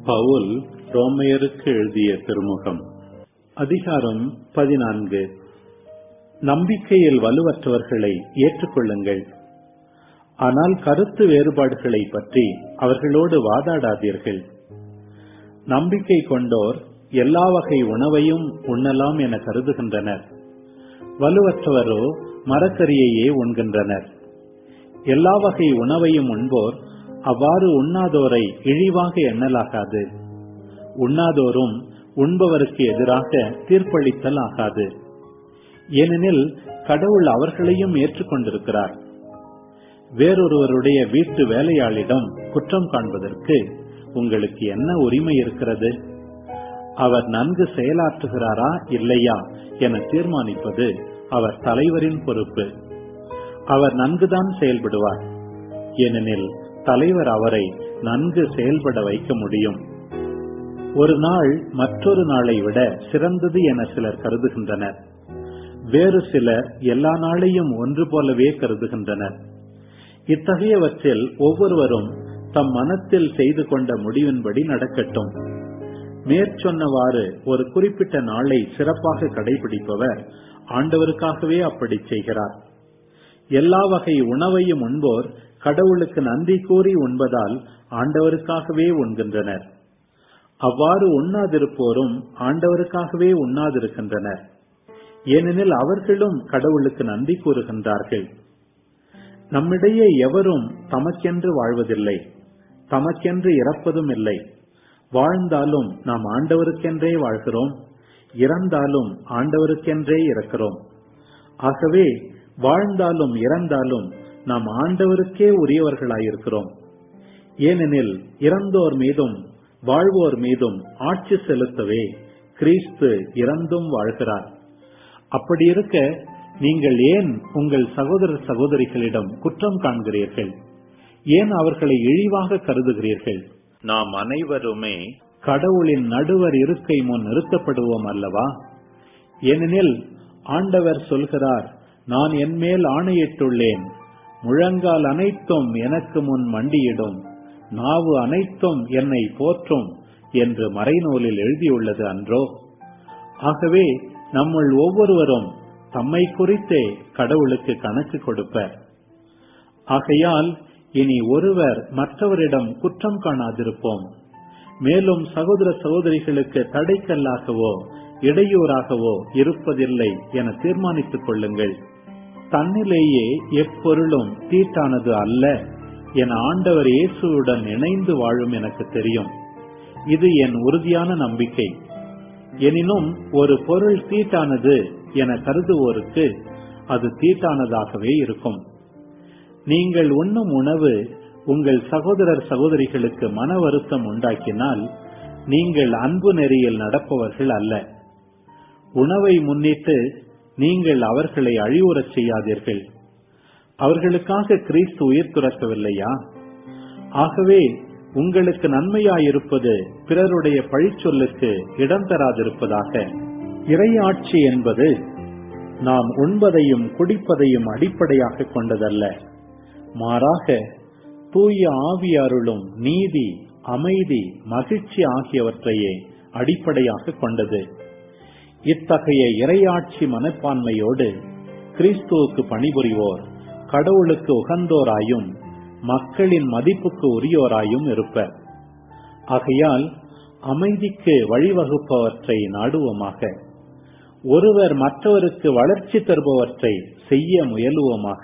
பவுல் ரோமையருக்கு எழுதிய திருமுகம் அதிகாரம் பதினான்கு நம்பிக்கையில் வலுவற்றவர்களை ஏற்றுக்கொள்ளுங்கள் ஆனால் கருத்து வேறுபாடுகளை பற்றி அவர்களோடு வாதாடாதீர்கள் நம்பிக்கை கொண்டோர் எல்லா வகை உணவையும் உண்ணலாம் என கருதுகின்றனர் வலுவற்றவரோ மரக்கறியையே உண்கின்றனர் எல்லா வகை உணவையும் உண்போர் அவ்வாறு உண்ணாதோரை இழிவாக எண்ணலாகாது உண்ணாதோரும் உண்பவருக்கு எதிராக தீர்ப்பளித்தல் ஆகாது ஏனெனில் கடவுள் அவர்களையும் ஏற்றுக்கொண்டிருக்கிறார் வேறொருவருடைய வீட்டு வேலையாளிடம் குற்றம் காண்பதற்கு உங்களுக்கு என்ன உரிமை இருக்கிறது அவர் நன்கு செயலாற்றுகிறாரா இல்லையா என தீர்மானிப்பது அவர் தலைவரின் பொறுப்பு அவர் நன்குதான் செயல்படுவார் ஏனெனில் தலைவர் அவரை நன்கு செயல்பட வைக்க முடியும் ஒரு நாள் மற்றொரு நாளை விட சிறந்தது என சிலர் கருதுகின்றனர் வேறு சிலர் எல்லா நாளையும் ஒன்று போலவே கருதுகின்றனர் இத்தகையவற்றில் ஒவ்வொருவரும் தம் மனத்தில் செய்து கொண்ட முடிவின்படி நடக்கட்டும் மேற்சொன்னவாறு ஒரு குறிப்பிட்ட நாளை சிறப்பாக கடைபிடிப்பவர் ஆண்டவருக்காகவே அப்படி செய்கிறார் எல்லா வகை உணவையும் உண்போர் கடவுளுக்கு நன்றி கூறி உண்பதால் ஆண்டவருக்காகவே உண்கின்றனர் அவ்வாறு உண்ணாதிருப்போரும் ஆண்டவருக்காகவே உண்ணாதிருக்கின்றனர் ஏனெனில் அவர்களும் கடவுளுக்கு நன்றி கூறுகின்றார்கள் நம்மிடையே எவரும் தமக்கென்று வாழ்வதில்லை தமக்கென்று இறப்பதும் இல்லை வாழ்ந்தாலும் நாம் ஆண்டவருக்கென்றே வாழ்கிறோம் இறந்தாலும் ஆண்டவருக்கென்றே இறக்கிறோம் ஆகவே வாழ்ந்தாலும் இறந்தாலும் நாம் ஆண்டவருக்கே உரியவர்களாயிருக்கிறோம் ஏனெனில் இறந்தோர் மீதும் வாழ்வோர் மீதும் ஆட்சி செலுத்தவே கிறிஸ்து இறந்தும் வாழ்கிறார் அப்படி இருக்க நீங்கள் ஏன் உங்கள் சகோதர சகோதரிகளிடம் குற்றம் காண்கிறீர்கள் ஏன் அவர்களை இழிவாக கருதுகிறீர்கள் நாம் அனைவருமே கடவுளின் நடுவர் இருக்கை முன் நிறுத்தப்படுவோம் அல்லவா ஏனெனில் ஆண்டவர் சொல்கிறார் நான் என்மேல் ஆணையிட்டுள்ளேன் முழங்கால் அனைத்தும் எனக்கு முன் மண்டியிடும் நாவு அனைத்தும் என்னை போற்றும் என்று மறைநூலில் எழுதியுள்ளது அன்றோ ஆகவே நம்முள் ஒவ்வொருவரும் தம்மை குறித்தே கடவுளுக்கு கணக்கு கொடுப்பர் ஆகையால் இனி ஒருவர் மற்றவரிடம் குற்றம் காணாதிருப்போம் மேலும் சகோதர சகோதரிகளுக்கு தடைக்கல்லாகவோ இடையூறாகவோ இருப்பதில்லை என தீர்மானித்துக் கொள்ளுங்கள் தன்னிலேயே எப்பொருளும் தீட்டானது அல்ல என ஆண்டவர் இயேசுவுடன் இணைந்து வாழும் எனக்கு தெரியும் இது என் உறுதியான நம்பிக்கை எனினும் ஒரு பொருள் தீட்டானது என கருதுவோருக்கு அது தீட்டானதாகவே இருக்கும் நீங்கள் உண்ணும் உணவு உங்கள் சகோதரர் சகோதரிகளுக்கு மன வருத்தம் உண்டாக்கினால் நீங்கள் அன்பு நெறியில் நடப்பவர்கள் அல்ல உணவை முன்னிட்டு நீங்கள் அவர்களை அழிவுறச் செய்யாதீர்கள் அவர்களுக்காக கிறிஸ்து உயிர் துறக்கவில்லையா ஆகவே உங்களுக்கு நன்மையாயிருப்பது பிறருடைய பழிச்சொல்லுக்கு இடம் தராதிருப்பதாக இறையாட்சி என்பது நாம் உண்பதையும் குடிப்பதையும் அடிப்படையாக கொண்டதல்ல மாறாக தூய ஆவியாருளும் நீதி அமைதி மகிழ்ச்சி ஆகியவற்றையே அடிப்படையாக கொண்டது இத்தகைய இறையாட்சி மனப்பான்மையோடு கிறிஸ்துவுக்கு பணிபுரிவோர் கடவுளுக்கு உகந்தோராயும் மக்களின் மதிப்புக்கு உரியோராயும் இருப்பர் ஆகையால் அமைதிக்கு வழிவகுப்பவற்றை நாடுவோமாக ஒருவர் மற்றவருக்கு வளர்ச்சி தருபவற்றை செய்ய முயலுவோமாக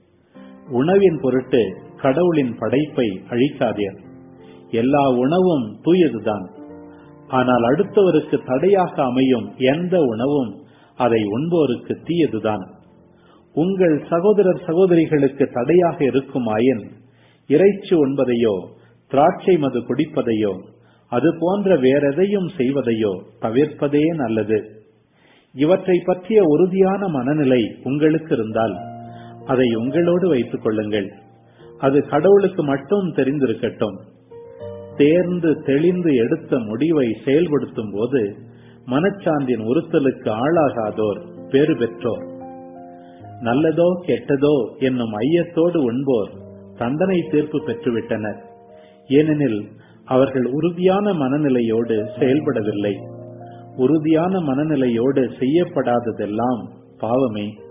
உணவின் பொருட்டு கடவுளின் படைப்பை அழிக்காதீர் எல்லா உணவும் தூயதுதான் ஆனால் அடுத்தவருக்கு தடையாக அமையும் எந்த உணவும் அதை உண்போருக்கு தீயதுதான் உங்கள் சகோதரர் சகோதரிகளுக்கு தடையாக இருக்குமாயின் இறைச்சி உண்பதையோ திராட்சை மது குடிப்பதையோ அது போன்ற வேறெதையும் செய்வதையோ தவிர்ப்பதே நல்லது இவற்றை பற்றிய உறுதியான மனநிலை உங்களுக்கு இருந்தால் அதை உங்களோடு வைத்துக் கொள்ளுங்கள் அது கடவுளுக்கு மட்டும் தெரிந்திருக்கட்டும் தேர்ந்து தெளிந்து எடுத்த முடிவை செயல்படுத்தும் போது மனச்சாந்தின் உறுத்தலுக்கு ஆளாகாதோர் பேறு பெற்றோர் நல்லதோ கெட்டதோ என்னும் ஐயத்தோடு உண்போர் தண்டனை தீர்ப்பு பெற்றுவிட்டனர் ஏனெனில் அவர்கள் உறுதியான மனநிலையோடு செயல்படவில்லை உறுதியான மனநிலையோடு செய்யப்படாததெல்லாம் பாவமே